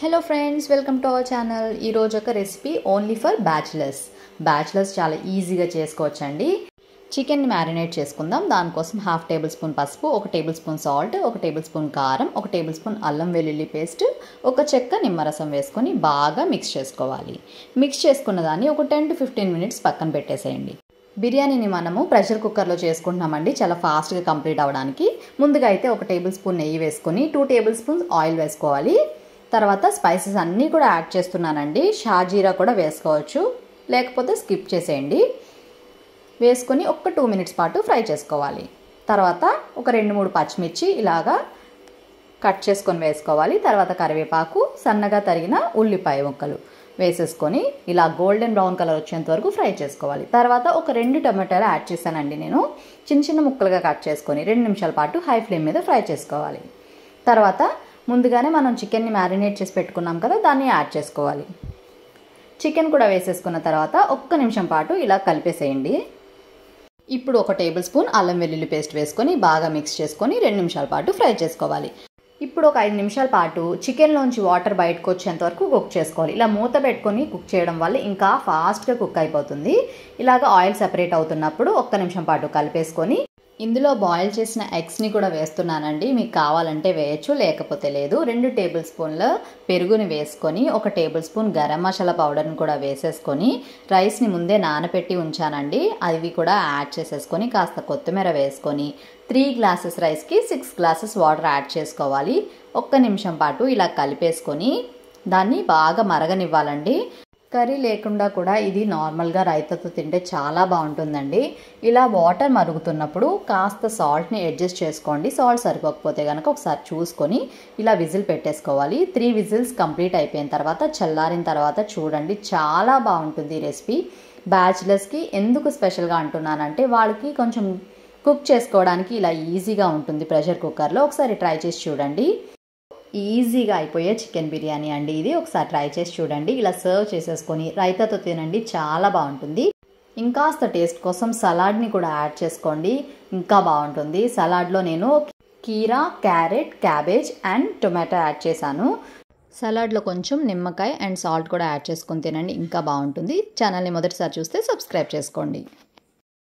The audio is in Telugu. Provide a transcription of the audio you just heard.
hello friends welcome to our channel ఈరోజు ఒక recipe only for bachelors bachelors చాలా ఈజీగా చేసుకోవచ్చండి చికెన్ని మ్యారినేట్ చేసుకుందాం దానికోసం హాఫ్ టేబుల్ స్పూన్ పసుపు ఒక టేబుల్ స్పూన్ సాల్ట్ ఒక టేబుల్ స్పూన్ కారం ఒక టేబుల్ స్పూన్ అల్లం వెల్లుల్లి పేస్ట్ ఒక చెక్క నిమ్మరసం వేసుకొని బాగా మిక్స్ చేసుకోవాలి మిక్స్ చేసుకున్న దాన్ని ఒక టెన్ టు ఫిఫ్టీన్ మినిట్స్ పక్కన పెట్టేసేయండి బిర్యానీని మనము ప్రెషర్ కుక్కర్లో చేసుకుంటున్నామండి చాలా ఫాస్ట్గా కంప్లీట్ అవ్వడానికి ముందుగా అయితే ఒక టేబుల్ స్పూన్ నెయ్యి వేసుకొని టూ టేబుల్ స్పూన్స్ ఆయిల్ వేసుకోవాలి తర్వాత స్పైసెస్ అన్నీ కూడా యాడ్ చేస్తున్నానండి షాజీరా కూడా వేసుకోవచ్చు లేకపోతే స్కిప్ చేసేయండి వేసుకొని ఒక్క టూ మినిట్స్ పాటు ఫ్రై చేసుకోవాలి తర్వాత ఒక రెండు మూడు పచ్చిమిర్చి ఇలాగా కట్ చేసుకొని వేసుకోవాలి తర్వాత కరివేపాకు సన్నగా తరిగిన ఉల్లిపాయ ముక్కలు వేసేసుకొని ఇలా గోల్డెన్ బ్రౌన్ కలర్ వచ్చేంత వరకు ఫ్రై చేసుకోవాలి తర్వాత ఒక రెండు టమాటాలు యాడ్ చేశానండి నేను చిన్న చిన్న ముక్కలుగా కట్ చేసుకొని రెండు నిమిషాల పాటు హై ఫ్లేమ్ మీద ఫ్రై చేసుకోవాలి తర్వాత ముందుగానే మనం చికెన్ని మ్యారినేట్ చేసి పెట్టుకున్నాం కదా దాన్ని యాడ్ చేసుకోవాలి చికెన్ కూడా వేసేసుకున్న తర్వాత ఒక్క నిమిషం పాటు ఇలా కలిపేసేయండి ఇప్పుడు ఒక టేబుల్ స్పూన్ అల్లం వెల్లుల్లి పేస్ట్ వేసుకొని బాగా మిక్స్ చేసుకొని రెండు నిమిషాల పాటు ఫ్రై చేసుకోవాలి ఇప్పుడు ఒక ఐదు నిమిషాల పాటు చికెన్లోంచి వాటర్ బయటకు వచ్చేంత వరకు కుక్ చేసుకోవాలి ఇలా మూత పెట్టుకొని కుక్ చేయడం వల్ల ఇంకా ఫాస్ట్గా కుక్ అయిపోతుంది ఇలాగ ఆయిల్ సెపరేట్ అవుతున్నప్పుడు ఒక్క నిమిషం పాటు కలిపేసుకొని ఇందులో బాయిల్ చేసిన ఎగ్స్ని కూడా వేస్తున్నానండి మీకు కావాలంటే వేయచ్చు లేకపోతే లేదు రెండు టేబుల్ స్పూన్ల పెరుగుని వేసుకొని ఒక టేబుల్ స్పూన్ గరం మసాలా పౌడర్ని కూడా వేసేసుకొని రైస్ని ముందే నానబెట్టి ఉంచానండి అవి కూడా యాడ్ చేసేసుకొని కాస్త కొత్తిమీర వేసుకొని త్రీ గ్లాసెస్ రైస్కి సిక్స్ గ్లాసెస్ వాటర్ యాడ్ చేసుకోవాలి ఒక్క నిమిషం పాటు ఇలా కలిపేసుకొని దాన్ని బాగా మరగనివ్వాలండి కర్రీ లేకుండా కూడా ఇది నార్మల్గా రైతాతో తింటే చాలా బాగుంటుందండి ఇలా వాటర్ మరుగుతున్నప్పుడు కాస్త సాల్ట్ని అడ్జస్ట్ చేసుకోండి సాల్ట్ సరిపోకపోతే కనుక ఒకసారి చూసుకొని ఇలా విజిల్ పెట్టేసుకోవాలి త్రీ విజిల్స్ కంప్లీట్ అయిపోయిన తర్వాత చల్లారిన తర్వాత చూడండి చాలా బాగుంటుంది ఈ రెసిపీ బ్యాచిలర్స్కి ఎందుకు స్పెషల్గా అంటున్నానంటే వాళ్ళకి కొంచెం కుక్ చేసుకోవడానికి ఇలా ఈజీగా ఉంటుంది ప్రెషర్ కుక్కర్లో ఒకసారి ట్రై చేసి చూడండి ఈజీగా అయిపోయే చికెన్ బిర్యానీ అండి ఇది ఒకసారి ట్రై చేసి చూడండి ఇలా సర్వ్ చేసేసుకొని రైతాతో తినండి చాలా బాగుంటుంది ఇంకాస్త టేస్ట్ కోసం సలాడ్ని కూడా యాడ్ చేసుకోండి ఇంకా బాగుంటుంది సలాడ్లో నేను కీరా carrot cabbage and tomato add చేశాను సలాడ్లో కొంచెం నిమ్మకాయ అండ్ సాల్ట్ కూడా యాడ్ చేసుకొని తినండి ఇంకా బాగుంటుంది ఛానల్ని మొదటిసారి చూస్తే సబ్స్క్రైబ్ చేసుకోండి